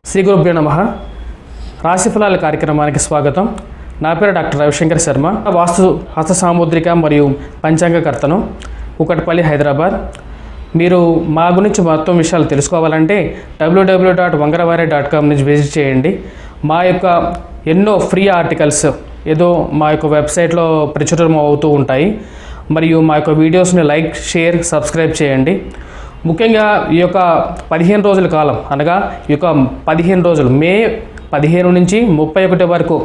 శ్రీ గురుభ్యో నమ రాశిఫలాల కార్యక్రమానికి స్వాగతం నా పేరు డాక్టర్ రవిశంకర్ శర్మ వాస్తు హస్త సాముద్రిక మరియు పంచాంగకర్తను కుకట్పల్లి హైదరాబాద్ మీరు మా గురించి మొత్తం విషయాలు తెలుసుకోవాలంటే WW dot Vangaravari dot com నుంచి విజిట్ చేయండి మా యొక్క ఎన్నో ఫ్రీ ఆర్టికల్స్ ఏదో మా యొక్క వెబ్సైట్లో ప్రచురం అవుతూ ఉంటాయి మరియు మా యొక్క వీడియోస్ని లైక్ షేర్ సబ్స్క్రైబ్ చేయండి ముఖ్యంగా ఈ యొక్క పదిహేను రోజుల కాలం అనగా ఈ యొక్క పదిహేను రోజులు మే పదిహేను నుంచి ముప్పై ఒకటి వరకు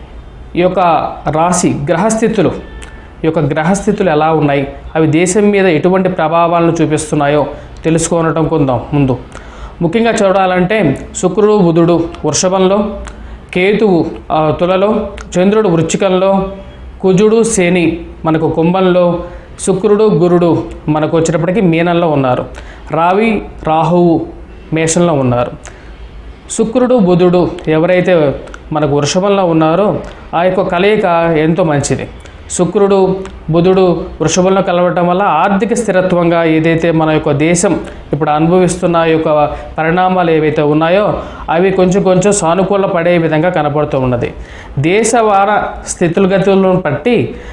ఈ యొక్క రాశి గ్రహస్థితులు ఈ యొక్క గ్రహస్థితులు ఎలా ఉన్నాయి అవి దేశం మీద ఎటువంటి ప్రభావాలను చూపిస్తున్నాయో తెలుసుకోవటం కొందాం ముందు ముఖ్యంగా చూడాలంటే శుక్రుడు బుధుడు వృషభంలో కేతువు ఆ, తులలో చంద్రుడు వృచ్చికంలో కుజుడు శని మనకు కుంభంలో శుక్రుడు గురుడు మనకు వచ్చేటప్పటికి మీనంలో ఉన్నారు రావి రాహువు మేషంలో ఉన్నారు శుక్రుడు బుధుడు ఎవరైతే మనకు వృషభంలో ఉన్నారో ఆ యొక్క కలయిక ఎంతో మంచిది శుక్రుడు బుధుడు వృషభంలో కలవటం వల్ల ఆర్థిక స్థిరత్వంగా ఏదైతే మన యొక్క దేశం ఇప్పుడు అనుభవిస్తున్న ఈ యొక్క పరిణామాలు ఏవైతే ఉన్నాయో అవి కొంచెం కొంచెం సానుకూల పడే విధంగా కనపడుతూ ఉన్నది దేశవార స్థితులగతులను బట్టి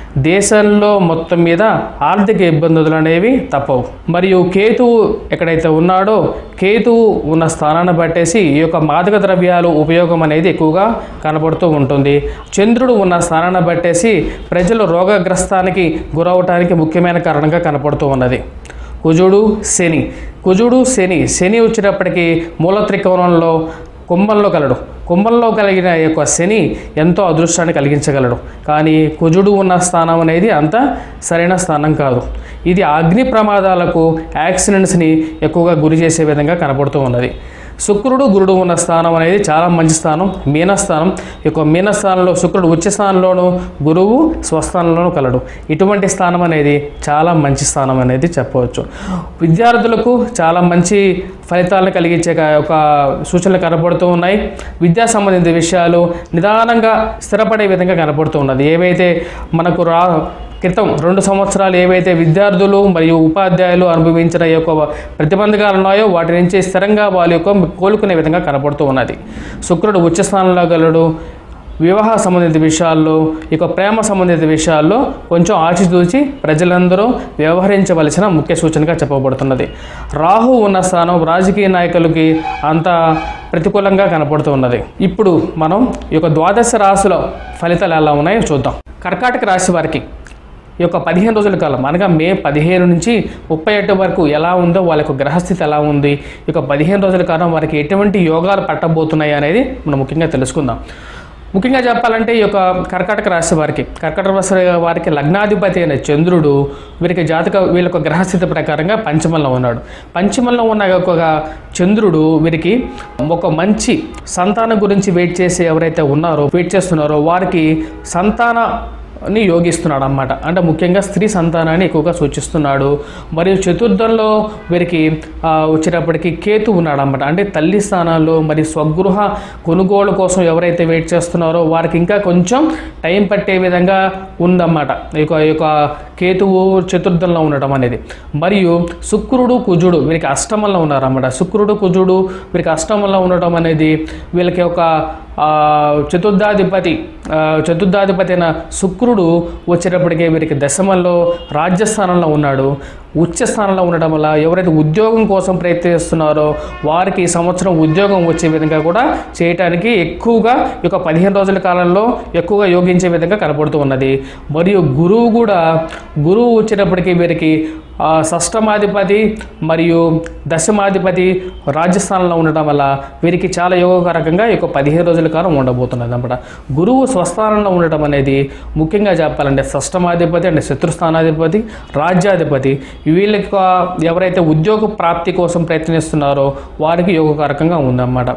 దేశంలో మొత్తం మీద ఆర్థిక ఇబ్బందులు అనేవి తప్పవు మరియు కేతువు ఎక్కడైతే ఉన్నాడో కేతువు ఉన్న స్థానాన్ని బట్టేసి ఈ యొక్క మాదక ద్రవ్యాలు ఉపయోగం అనేది ఎక్కువగా కనబడుతూ ఉంటుంది చంద్రుడు ఉన్న స్థానాన్ని బట్టేసి ప్రజలు రోగగ్రస్తానికి గురవటానికి ముఖ్యమైన కారణంగా కనపడుతూ ఉన్నది కుజుడు శని కుజుడు శని శని వచ్చేటప్పటికి మూల త్రికోణంలో కుంభంలో కలడు కుంభంలో కలిగిన ఈ యొక్క శని ఎంతో అదృష్టాన్ని కలిగించగలడు కానీ కుజుడు ఉన్న స్థానం అనేది అంత సరైన స్థానం కాదు ఇది అగ్ని ప్రమాదాలకు యాక్సిడెంట్స్ని ఎక్కువగా గురి చేసే విధంగా కనపడుతూ ఉన్నది శుక్రుడు గురుడు ఉన్న స్థానం అనేది చాలా మంచి స్థానం మీనస్థానం ఈ యొక్క మీనస్థానంలో శుక్రుడు ఉచ్చ స్థానంలోను గురువు స్వస్థానంలోనూ కలడు ఇటువంటి స్థానం అనేది చాలా మంచి స్థానం అనేది చెప్పవచ్చు విద్యార్థులకు చాలా మంచి ఫలితాలను కలిగించే క- ఒక సూచనలు కనబడుతూ ఉన్నాయి విద్యా సంబంధిత విషయాలు నిదానంగా స్థిరపడే విధంగా కనబడుతూ ఉన్నది ఏవైతే మనకు రా క్రితం రెండు సంవత్సరాలు ఏవైతే విద్యార్థులు మరియు ఉపాధ్యాయులు అనుభవించిన ఈ యొక్క ప్రతిబంధకాలు ఉన్నాయో వాటి నుంచి స్థిరంగా వాళ్ళ యొక్క కోలుకునే విధంగా కనపడుతూ ఉన్నది శుక్రుడు ఉచ్చ స్థానంలో గలడు వివాహ సంబంధిత విషయాల్లో ఇక ప్రేమ సంబంధిత విషయాల్లో కొంచెం ఆచితూచి ప్రజలందరూ వ్యవహరించవలసిన ముఖ్య సూచనగా చెప్పబడుతున్నది రాహు ఉన్న స్థానం రాజకీయ నాయకులకి అంత ప్రతికూలంగా కనపడుతూ ఉన్నది ఇప్పుడు మనం ఈ యొక్క ద్వాదశ రాశుల ఫలితాలు ఎలా ఉన్నాయో చూద్దాం కర్కాటక రాశి వారికి ఈ యొక్క పదిహేను రోజుల కాలం అనగా మే పదిహేను నుంచి ముప్పై ఒకటి వరకు ఎలా ఉందో వాళ్ళ యొక్క గ్రహస్థితి ఎలా ఉంది ఈ యొక్క పదిహేను రోజుల కాలం వారికి ఎటువంటి యోగాలు పట్టబోతున్నాయి అనేది మనం ముఖ్యంగా తెలుసుకుందాం ముఖ్యంగా చెప్పాలంటే ఈ యొక్క కర్కాటక రాశి వారికి కర్కాటక రాశి వారికి లగ్నాధిపతి అయిన చంద్రుడు వీరికి జాతక వీళ్ళ యొక్క గ్రహస్థితి ప్రకారంగా పంచమంలో ఉన్నాడు పంచమంలో ఉన్న ఒక చంద్రుడు వీరికి ఒక మంచి సంతానం గురించి వెయిట్ చేసి ఎవరైతే ఉన్నారో వెయిట్ చేస్తున్నారో వారికి సంతాన ని యోగిస్తున్నాడు అన్నమాట అంటే ముఖ్యంగా స్త్రీ సంతానాన్ని ఎక్కువగా సూచిస్తున్నాడు మరియు చతుర్థంలో వీరికి ఆ, వచ్చేటప్పటికి కేతు ఉన్నాడు అన్నమాట అంటే తల్లి స్థానాల్లో మరి స్వగృహ కొనుగోలు కోసం ఎవరైతే వెయిట్ చేస్తున్నారో వారికి ఇంకా కొంచెం టైం పట్టే విధంగా ఉందన్నమాట ఈ యొక్క ఈ యొక్క కేతువు చతుర్థంలో ఉండటం అనేది మరియు శుక్రుడు కుజుడు వీరికి అష్టమంలో ఉన్నారన్నమాట శుక్రుడు కుజుడు వీరికి అష్టమంలో ఉండటం అనేది వీళ్ళకి ఒక ఆ, చతుర్థాధిపతి ఆ, చతుర్థాధిపతి అయిన శుక్రుడు వచ్చేటప్పటికే వీరికి దశమంలో రాజ్యస్థానంలో ఉన్నాడు ఉచ్చ స్థానంలో ఉండడం వల్ల ఎవరైతే ఉద్యోగం కోసం ప్రయత్నిస్తున్నారో వారికి ఈ సంవత్సరం ఉద్యోగం వచ్చే విధంగా కూడా చేయటానికి ఎక్కువగా ఈ యొక్క పదిహేను రోజుల కాలంలో ఎక్కువగా యోగించే విధంగా కనబడుతూ ఉన్నది మరియు గురువు కూడా గురువు వచ్చేటప్పటికి వీరికి ఆ, షష్టమాధిపతి మరియు దశమాధిపతి రాజస్థానంలో ఉండటం వల్ల వీరికి చాలా యోగకరకంగా ఈ యొక్క పదిహేను రోజుల కాలం ఉండబోతున్నది అనమాట గురువు స్వస్థానంలో ఉండటం అనేది ముఖ్యంగా చెప్పాలంటే షష్టమాధిపతి అంటే శత్రుస్థానాధిపతి రాజ్యాధిపతి వీళ్ళకి ఎవరైతే ఉద్యోగ ప్రాప్తి కోసం ప్రయత్నిస్తున్నారో వారికి యోగకారకంగా ఉందన్నమాట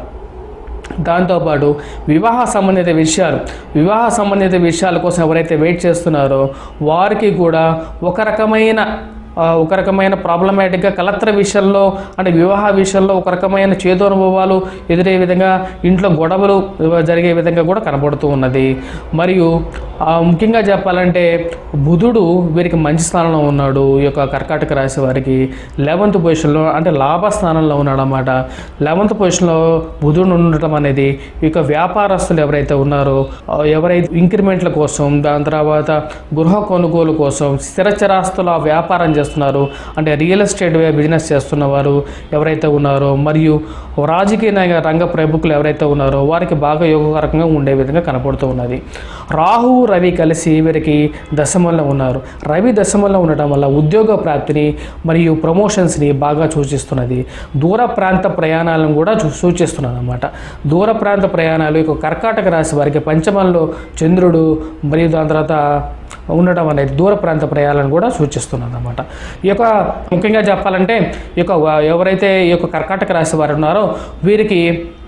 దాంతోపాటు వివాహ సంబంధిత విషయాలు వివాహ సంబంధిత విషయాల కోసం ఎవరైతే వెయిట్ చేస్తున్నారో వారికి కూడా ఒక రకమైన ఆ, ఒక రకమైన ప్రాబ్లమాటిక్గా కలత్ర విషయంలో అంటే వివాహ విషయంలో ఒక రకమైన చేదు అనుభవాలు ఎదురే విధంగా ఇంట్లో గొడవలు జరిగే విధంగా కూడా కనబడుతూ ఉన్నది మరియు ఆ, ముఖ్యంగా చెప్పాలంటే బుధుడు వీరికి మంచి స్థానంలో ఉన్నాడు ఈ యొక్క కర్కాటక రాశి వారికి లెవెంత్ పొజిషన్లో అంటే లాభ స్థానంలో ఉన్నాడు అన్నమాట లెవెంత్ పొజిషన్లో బుధుడు ఉండటం అనేది ఈ యొక్క వ్యాపారస్తులు ఎవరైతే ఉన్నారో ఆ, ఎవరైతే ఇంక్రిమెంట్ల కోసం దాని తర్వాత గృహ కొనుగోలు కోసం స్థిరచరాస్తుల వ్యాపారం చేస్తున్నారు అంటే రియల్ ఎస్టేట్ బిజినెస్ చేస్తున్న వారు ఎవరైతే ఉన్నారో మరియు రాజకీయ నాయ- రంగ ప్రముఖులు ఎవరైతే ఉన్నారో వారికి బాగా యోగకరంగా ఉండే విధంగా కనపడుతూ ఉన్నది రాహు రవి కలిసి వీరికి దశమంలో ఉన్నారు రవి దశమంలో ఉండటం వల్ల ఉద్యోగ ప్రాప్తిని మరియు ప్రమోషన్స్ని బాగా సూచిస్తున్నది దూర ప్రాంత ప్రయాణాలను కూడా చూ- సూచిస్తున్నది అన్నమాట దూర ప్రాంత ప్రయాణాలు ఇక కర్కాటక రాశి వారికి పంచమంలో చంద్రుడు మరియు దాని తర్వాత ఉండటం అనేది దూర ప్రాంత ప్రయాణాలను కూడా సూచిస్తున్నది అన్నమాట ఈ యొక్క ముఖ్యంగా చెప్పాలంటే ఈ యొక్క వ- ఎవరైతే ఈ యొక్క కర్కాటక రాశి వారు ఉన్నారో వీరికి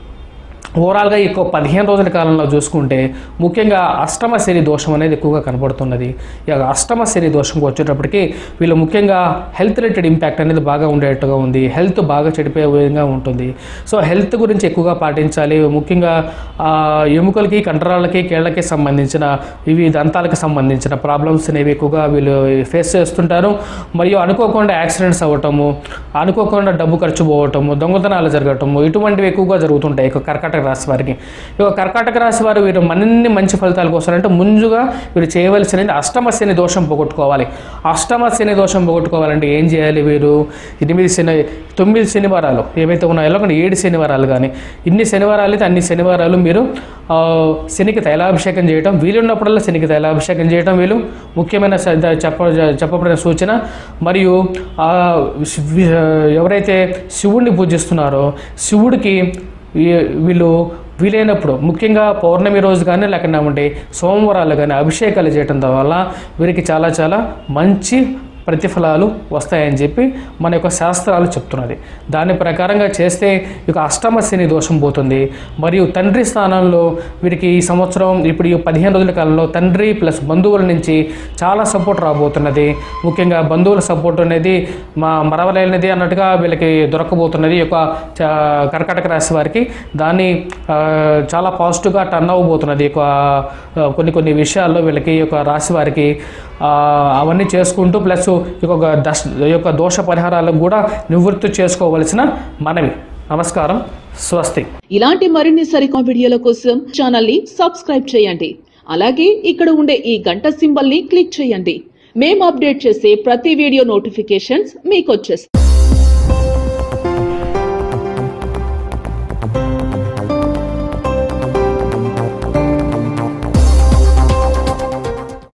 ఓవరాల్గా ఈ యొక్క పదిహేను రోజుల కాలంలో చూసుకుంటే ముఖ్యంగా అష్టమ శని దోషం అనేది ఎక్కువగా కనబడుతున్నది ఇక అష్టమ శని దోషంకి వచ్చేటప్పటికి వీళ్ళు ముఖ్యంగా హెల్త్ రిలేటెడ్ ఇంపాక్ట్ అనేది బాగా ఉండేట్టుగా ఉంది హెల్త్ బాగా చెడిపోయే విధంగా ఉంటుంది సో హెల్త్ గురించి ఎక్కువగా పాటించాలి ముఖ్యంగా ఆ, ఎముకలకి కండరాలకి కీళ్ళకి సంబంధించిన ఇవి దంతాలకు సంబంధించిన ప్రాబ్లమ్స్ అనేవి ఎక్కువగా వీళ్ళు ఫేస్ చేస్తుంటారు మరియు అనుకోకుండా యాక్సిడెంట్స్ అవ్వటము అనుకోకుండా డబ్బు ఖర్చు పోవటము దొంగతనాలు జరగటము ఇటువంటివి ఎక్కువగా జరుగుతుంటాయి ఇక కర్కాటక రాశి వారికి ఇక కర్కాటక రాశి వారు వీరు మరిన్ని మంచి ఫలితాల కోసం అంటే ముందుగా వీరు చేయవలసినది అష్టమ శని దోషం పోగొట్టుకోవాలి అష్టమ శని దోషం పోగొట్టుకోవాలంటే ఏం చేయాలి వీరు ఎనిమిది శని తొమ్మిది శనివారాలు ఏవైతే ఉన్నాయో లేకుండా ఏడు శనివారాలు కానీ ఇన్ని శనివారాలు అయితే అన్ని శనివారాలు మీరు ఆ, శనికి తైలాభిషేకం చేయటం వీలున్నప్పుడల్లా శనికి తైలాభిషేకం చేయటం వీలు ముఖ్యమైన స- ద- చెప్ప చెప్పబడిన సూచన మరియు ఆ, శివ్- ఎవరైతే శివుడిని పూజిస్తున్నారో శివుడికి ఈ- వీళ్ళు వీలైనప్పుడు ముఖ్యంగా పౌర్ణమి రోజు కానీ లేకుండా సోమవారాలు కానీ అభిషేకాలు చేయటం వల్ల వీరికి చాలా చాలా మంచి ప్రతిఫలాలు వస్తాయని చెప్పి మన యొక్క శాస్త్రాలు చెప్తున్నది దాని ప్రకారంగా చేస్తే ఇక అష్టమ శని దోషం పోతుంది మరియు తండ్రి స్థానంలో వీరికి ఈ సంవత్సరం ఇప్పుడు ఈ పదిహేను రోజుల కాలంలో తండ్రి ప్లస్ బంధువుల నుంచి చాలా సపోర్ట్ రాబోతున్నది ముఖ్యంగా బంధువుల సపోర్ట్ అనేది మా మరవలేనిది అన్నట్టుగా వీళ్ళకి దొరకబోతున్నది ఈ యొక్క చ- కర్కాటక రాశి వారికి దాన్ని ఆ, చాలా పాజిటివ్గా టర్న్ అవ్వబోతున్నది ఈ యొక్క ఆ, కొన్ని కొన్ని విషయాల్లో వీళ్ళకి ఈ యొక్క రాశి వారికి ఆ, అవన్నీ చేసుకుంటూ ప్లస్ ఈ యొక్క దశ ఈ యొక్క దోష పరిహారాలకు కూడా నివృత్తి చేసుకోవలసిన మనవి నమస్కారం స్వస్తి ఇలాంటి మరిన్ని సరికొత్త వీడియోల కోసం ఛానల్ ని సబ్స్క్రైబ్ చేయండి అలాగే ఇక్కడ ఉండే ఈ గంట సింబల్ ని క్లిక్ చేయండి మేము అప్డేట్ చేసే ప్రతి వీడియో నోటిఫికేషన్స్ మీకు వచ్చేస్తాయి